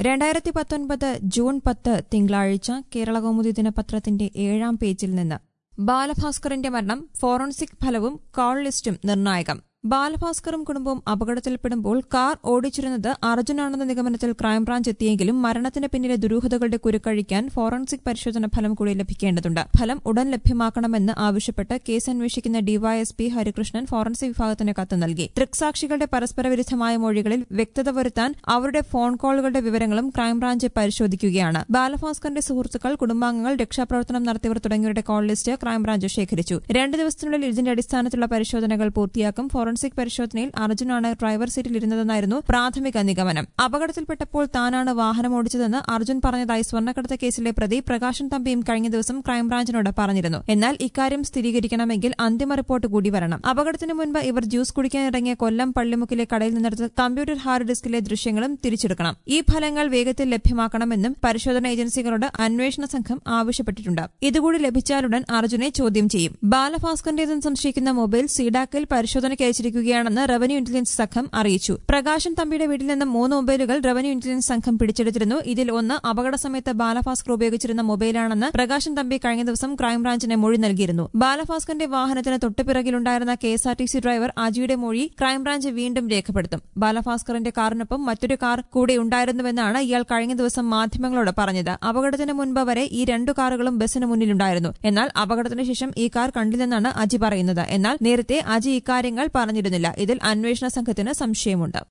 രണ്ടായിരത്തി പത്തൊൻപത് ജൂൺ പത്ത് തിങ്കളാഴ്ച കേരളകൗമുദി ദിനപത്രത്തിന്റെ ഏഴാം പേജിൽ നിന്ന് ബാലഭാസ്കറിന്റെ മരണം ഫോറൻസിക് ഫലവും കോൾ ലിസ്റ്റും നിർണായകം ബാലഭാസ്കറും കുടുംബവും അപകടത്തിൽപ്പെടുമ്പോൾ കാർ ഓടിച്ചിരുന്നത് അർജുനാണെന്ന നിഗമനത്തിൽ ക്രൈംബ്രാഞ്ച് എത്തിയെങ്കിലും മരണത്തിന് പിന്നിലെ ദുരൂഹതകളുടെ കുരുക്കഴിക്കാൻ ഫോറൻസിക് പരിശോധന ഫലം കൂടി ലഭിക്കേണ്ടതുണ്ട് ഫലം ഉടൻ ലഭ്യമാക്കണമെന്ന് ആവശ്യപ്പെട്ട് കേസ് അന്വേഷിക്കുന്ന ഡിവൈഎസ്പി ഹരികൃഷ്ണൻ ഫോറൻസിക് വിഭാഗത്തിന് കത്ത് നൽകി ദൃക്സാക്ഷികളുടെ പരസ്പര വിരുദ്ധമായ മൊഴികളിൽ വ്യക്തത വരുത്താൻ അവരുടെ ഫോൺ കോളുകളുടെ വിവരങ്ങളും ക്രൈംബ്രാഞ്ച് പരിശോധിക്കുകയാണ് ബാലഭാസ്കറിന്റെ സുഹൃത്തുക്കൾ കുടുംബാംഗങ്ങൾ രക്ഷാപ്രവർത്തനം നടത്തിയവർ തുടങ്ങിയവരുടെ കോൾ ലിസ്റ്റ് ക്രൈംബ്രാഞ്ച് ശേഖരിച്ചു രണ്ട് ദിവസത്തിനുള്ളിൽ ഇതിന്റെ അടിസ്ഥാനത്തിലുള്ള പരിശോധനകൾ പൂർത്തിയാക്കും ഫോറൻസിക് പരിശോധനയിൽ അർജുനാണ് ഡ്രൈവർ സീറ്റിൽ ഇരുന്നതെന്നായിരുന്നു പ്രാഥമിക നിഗമനം അപകടത്തിൽപ്പെട്ടപ്പോൾ താനാണ് വാഹനം ഓടിച്ചതെന്ന് അർജുൻ പറഞ്ഞതായി സ്വർണ്ണക്കടത്ത് കേസിലെ പ്രതി പ്രകാശൻ തമ്പിയും കഴിഞ്ഞ ദിവസം ക്രൈംബ്രാഞ്ചിനോട് പറഞ്ഞിരുന്നു എന്നാൽ ഇക്കാര്യം സ്ഥിരീകരിക്കണമെങ്കിൽ അന്തിമ റിപ്പോർട്ട് കൂടി വരണം അപകടത്തിന് മുൻപ് ഇവർ ജ്യൂസ് കുടിക്കാനിറങ്ങിയ കൊല്ലം പള്ളിമുക്കിലെ കടയിൽ നിന്നെടുത്ത കമ്പ്യൂട്ടർ ഹാർഡ് ഡിസ്കിലെ ദൃശ്യങ്ങളും തിരിച്ചെടുക്കണം ഈ ഫലങ്ങൾ വേഗത്തിൽ ലഭ്യമാക്കണമെന്നും പരിശോധന ഏജൻസികളോട് അന്വേഷണ സംഘം ആവശ്യപ്പെട്ടിട്ടുണ്ട് ഇതുകൂടി ലഭിച്ചാലുടൻ അർജുനെ ചോദ്യം ചെയ്യും ബാലഭാസ്കറിന്റേതെന്ന് സംശയിക്കുന്ന മൊബൈൽ സീഡാക്കിൽ പരിശോധനയ്ക്ക് അയച്ചിരിക്കുകയാണെന്ന് റവന്യൂ ഇന്റലിജൻസ് സംഘം അറിയിച്ചു പ്രകാശൻ തമ്പിയുടെ വീട്ടിൽ നിന്നും മൂന്ന് മൊബൈലുകൾ റവന്യൂ ഇന്റലിജൻസ് സംഘം പിടിച്ചെടുത്തിരുന്നു ഇതിൽ ഒന്ന് അപകട സമയത്ത് ബാലഭാസ്കർ ഉപയോഗിച്ചിരുന്ന മൊബൈലാണെന്ന് പ്രകാശൻ തമ്പി കഴിഞ്ഞ ദിവസം ക്രൈംബ്രാഞ്ചിന് മൊഴി നൽകിയിരുന്നു ബാലഭാസ്കറിന്റെ വാഹനത്തിന് തൊട്ടുപിറകിലുണ്ടായിരുന്ന K S R T C driver അജിയുടെ മൊഴി ക്രൈംബ്രാഞ്ച് വീണ്ടും രേഖപ്പെടുത്തും ബാലഭാസ്കറിന്റെ കാറിനൊപ്പം മറ്റൊരു കാർ കൂടെ ഉണ്ടായിരുന്നുവെന്നാണ് ഇയാൾ കഴിഞ്ഞ ദിവസം മാധ്യമങ്ങളോട് പറഞ്ഞത് അപകടത്തിന് മുൻപ് വരെ ഈ രണ്ടു കാറുകളും ബസ്സിന് മുന്നിലുണ്ടായിരുന്നു എന്നാൽ അപകടത്തിന് ശേഷം ഈ കാർ കണ്ടില്ലെന്നാണ് അജി പറയുന്നത് എന്നാൽ നേരത്തെ അജി ഇക്കാര്യങ്ങൾ പറഞ്ഞിരുന്നില്ല ഇതിൽ അന്വേഷണ സംഘത്തിന് സംശയമുണ്ട്